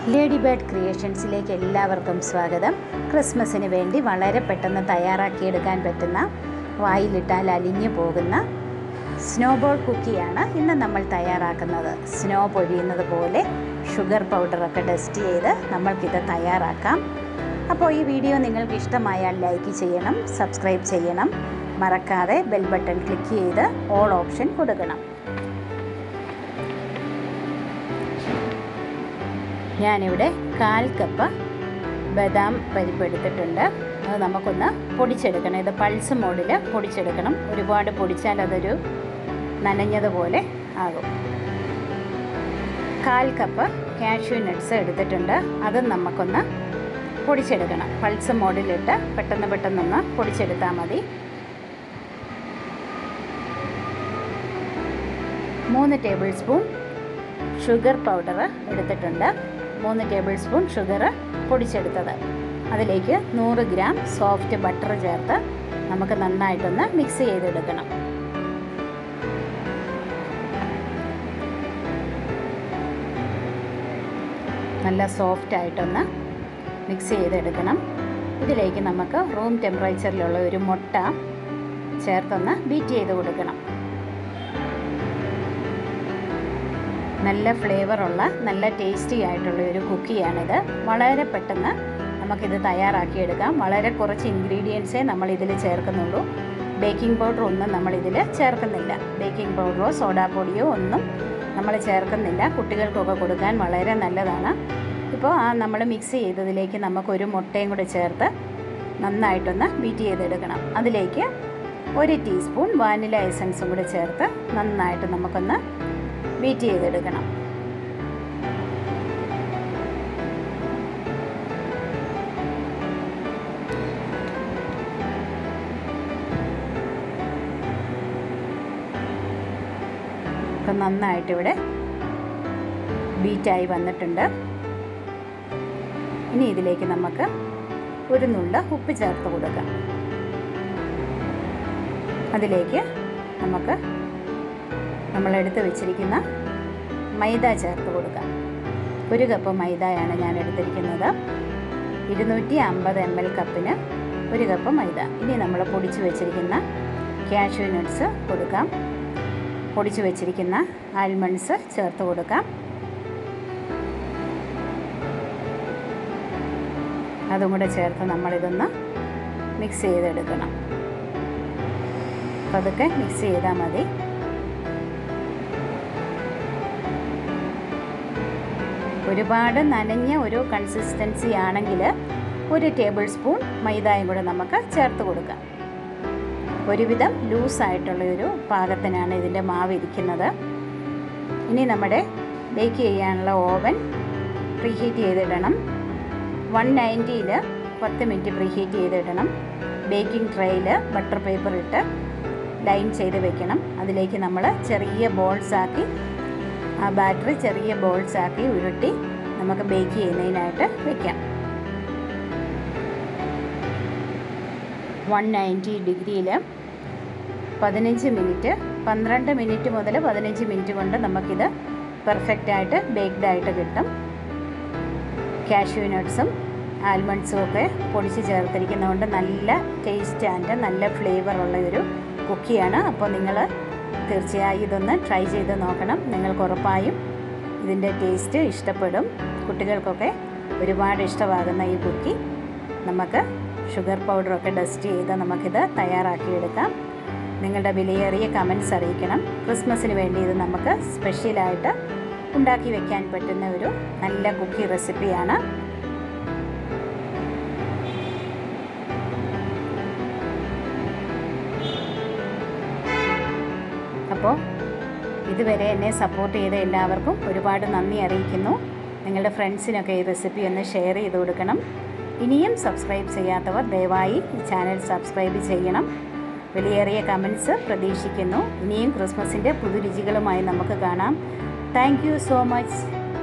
lady bird ക്രിയേഷൻസിലേക്ക് എല്ലാവർക്കും സ്വാഗതം ക്രിസ്മസിന് വേണ്ടി വളരെ പെട്ടെന്ന് തയ്യാറാക്കിയെടുക്കാൻ പറ്റുന്ന വായിലിട്ടാൽ അലിഞ്ഞു പോകുന്ന സ്നോബോൾ കുക്കിയാണ് ഇന്ന് നമ്മൾ തയ്യാറാക്കുന്നത് സ്നോ പൊഴിയുന്നത് പോലെ ഷുഗർ പൗഡറൊക്കെ ഡസ്റ്റ് ചെയ്ത് നമ്മൾക്കിത് തയ്യാറാക്കാം അപ്പോൾ ഈ വീഡിയോ നിങ്ങൾക്ക് ഇഷ്ടമായാൽ ലൈക്ക് ചെയ്യണം സബ്സ്ക്രൈബ് ചെയ്യണം മറക്കാതെ ബെൽ ബട്ടൺ ക്ലിക്ക് ചെയ്ത് ഓൾ ഓപ്ഷൻ കൊടുക്കണം ഞാനിവിടെ കാൽ കപ്പ് ബദാം പരിപ്പ് എടുത്തിട്ടുണ്ട് അത് നമുക്കൊന്ന് പൊടിച്ചെടുക്കണം ഇത് പൾസ് മോഡിൽ പൊടിച്ചെടുക്കണം ഒരുപാട് പൊടിച്ചാൽ അതൊരു നനഞ്ഞതുപോലെ ആകും കാൽ കപ്പ് കാഷ്യൂ നട്ട്സ് എടുത്തിട്ടുണ്ട് അതും നമുക്കൊന്ന് പൊടിച്ചെടുക്കണം പൾസ് മോഡിലിട്ട് പെട്ടെന്ന് പെട്ടെന്നൊന്ന് പൊടിച്ചെടുത്താൽ മതി മൂന്ന് ടേബിൾ സ്പൂൺ ഷുഗർ പൗഡർ എടുത്തിട്ടുണ്ട് മൂന്ന് ടേബിൾ സ്പൂൺ ഷുഗർ പൊടിച്ചെടുത്തത് അതിലേക്ക് നൂറ് ഗ്രാം സോഫ്റ്റ് ബട്ടർ ചേർത്ത് നമുക്ക് നന്നായിട്ടൊന്ന് മിക്സ് ചെയ്തെടുക്കണം നല്ല സോഫ്റ്റ് ആയിട്ടൊന്ന് മിക്സ് ചെയ്തെടുക്കണം ഇതിലേക്ക് നമുക്ക് റൂം ടെമ്പറേച്ചറിലുള്ള ഒരു മുട്ട ചേർത്തൊന്ന് ബീറ്റ് ചെയ്ത് കൊടുക്കണം നല്ല ഫ്ലേവറുള്ള നല്ല ടേസ്റ്റി ആയിട്ടുള്ള ഒരു കുക്കിയാണിത് വളരെ പെട്ടെന്ന് നമുക്കിത് തയ്യാറാക്കിയെടുക്കാം വളരെ കുറച്ച് ഇൻഗ്രീഡിയൻസേ നമ്മൾ ഇതിൽ ചേർക്കുന്നുള്ളൂ ബേക്കിംഗ് പൗഡർ ഒന്നും നമ്മളിതിൽ ചേർക്കുന്നില്ല ബേക്കിംഗ് പൗഡറോ സോഡാപ്പൊടിയോ ഒന്നും നമ്മൾ ചേർക്കുന്നില്ല കുട്ടികൾക്കൊക്കെ കൊടുക്കാൻ വളരെ നല്ലതാണ് ഇപ്പോൾ ആ നമ്മൾ മിക്സ് ചെയ്തതിലേക്ക് നമുക്കൊരു മുട്ടയും കൂടി ചേർത്ത് നന്നായിട്ടൊന്ന് ബീറ്റ് ചെയ്തെടുക്കണം അതിലേക്ക് ഒരു ടീസ്പൂൺ വാനില എസൻസും കൂടി ചേർത്ത് നന്നായിട്ട് നമുക്കൊന്ന് ബീറ്റ് ചെയ്തെടുക്കണം ഇപ്പം നന്നായിട്ട് ഇവിടെ ബീറ്റായി വന്നിട്ടുണ്ട് ഇനി ഇതിലേക്ക് നമുക്ക് ഒരു നുള്ള ഉപ്പ് ചേർത്ത് കൊടുക്കാം അതിലേക്ക് നമുക്ക് നമ്മളെടുത്ത് വെച്ചിരിക്കുന്ന മൈദ ചേർത്ത് കൊടുക്കാം ഒരു കപ്പ് മൈദയാണ് ഞാൻ എടുത്തിരിക്കുന്നത് ഇരുന്നൂറ്റി അമ്പത് എം എൽ കപ്പിന് ഒരു കപ്പ് മൈദ ഇനി നമ്മൾ പൊടിച്ച് വെച്ചിരിക്കുന്ന കാഷ്യൂ നട്ട്സ് കൊടുക്കാം പൊടിച്ച് വെച്ചിരിക്കുന്ന ആൽമണ്ട്സ് ചേർത്ത് കൊടുക്കാം അതും കൂടെ ചേർത്ത് നമ്മളിതൊന്ന് മിക്സ് ചെയ്തെടുക്കണം പതുക്കെ മിക്സ് ചെയ്താൽ മതി ഒരുപാട് നനഞ്ഞ ഒരു കൺസിസ്റ്റൻസി ആണെങ്കിൽ ഒരു ടേബിൾ സ്പൂൺ മൈദയും കൂടെ നമുക്ക് ചേർത്ത് കൊടുക്കാം ഒരുവിധം ലൂസായിട്ടുള്ള ഒരു പാകത്തിനാണ് ഇതിൻ്റെ മാവ് ഇരിക്കുന്നത് ഇനി നമ്മുടെ ബേക്ക് ചെയ്യാനുള്ള ഓവൻ പ്രീഹീറ്റ് ചെയ്തിടണം വൺ നയൻറ്റിയിൽ പത്ത് മിനിറ്റ് പ്രീഹീറ്റ് ചെയ്തിടണം ബേക്കിംഗ് ട്രേയിൽ ബട്ടർ പേപ്പർ ഇട്ട് ലൈൻ ചെയ്ത് വെക്കണം അതിലേക്ക് നമ്മൾ ചെറിയ ബോൾസ് ആക്കി ആ ബാറ്ററി ചെറിയ ബോൾസ് ആക്കി ഉരുട്ടി നമുക്ക് ബേക്ക് ചെയ്യുന്നതിനായിട്ട് വെക്കാം വൺ നയൻറ്റി ഡിഗ്രിയിൽ പതിനഞ്ച് മിനിറ്റ് പന്ത്രണ്ട് മിനിറ്റ് മുതൽ പതിനഞ്ച് മിനിറ്റ് കൊണ്ട് നമുക്കിത് പെർഫെക്റ്റായിട്ട് ബേക്ക്ഡ് ആയിട്ട് കിട്ടും കാഷ്യൂ നട്ട്സും ആൽമണ്ട്സും ഒക്കെ പൊടിച്ച് ചേർത്തിരിക്കുന്നതുകൊണ്ട് നല്ല ടേസ്റ്റ് ആൻഡ് നല്ല ഫ്ലേവറുള്ള ഒരു കുക്കിയാണ് അപ്പോൾ നിങ്ങൾ തീർച്ചയായും ഇതൊന്ന് ട്രൈ ചെയ്ത് നോക്കണം നിങ്ങൾക്ക് ഉറപ്പായും ഇതിൻ്റെ ടേസ്റ്റ് ഇഷ്ടപ്പെടും കുട്ടികൾക്കൊക്കെ ഒരുപാട് ഇഷ്ടമാകുന്ന ഈ കുക്കി നമുക്ക് ഷുഗർ പൗഡറൊക്കെ ഡസ്റ്റ് ചെയ്ത് നമുക്കിത് തയ്യാറാക്കിയെടുക്കാം നിങ്ങളുടെ വിലയേറിയ കമൻസ് അറിയിക്കണം ക്രിസ്മസിന് വേണ്ടി ഇത് നമുക്ക് സ്പെഷ്യലായിട്ട് ഉണ്ടാക്കി വെക്കാൻ പറ്റുന്ന ഒരു നല്ല കുക്കി റെസിപ്പിയാണ് അപ്പോൾ ഇതുവരെ എന്നെ സപ്പോർട്ട് ചെയ്ത എല്ലാവർക്കും ഒരുപാട് നന്ദി അറിയിക്കുന്നു നിങ്ങളുടെ ഫ്രണ്ട്സിനൊക്കെ ഈ റെസിപ്പി ഒന്ന് ഷെയർ ചെയ്ത് കൊടുക്കണം ഇനിയും സബ്സ്ക്രൈബ് ചെയ്യാത്തവർ ദയവായി ഈ ചാനൽ സബ്സ്ക്രൈബ് ചെയ്യണം വിലയേറിയ കമൻസ് പ്രതീക്ഷിക്കുന്നു ഇനിയും ക്രിസ്മസിൻ്റെ പുതുരുചികളുമായി നമുക്ക് കാണാം താങ്ക് യു സോ മച്ച്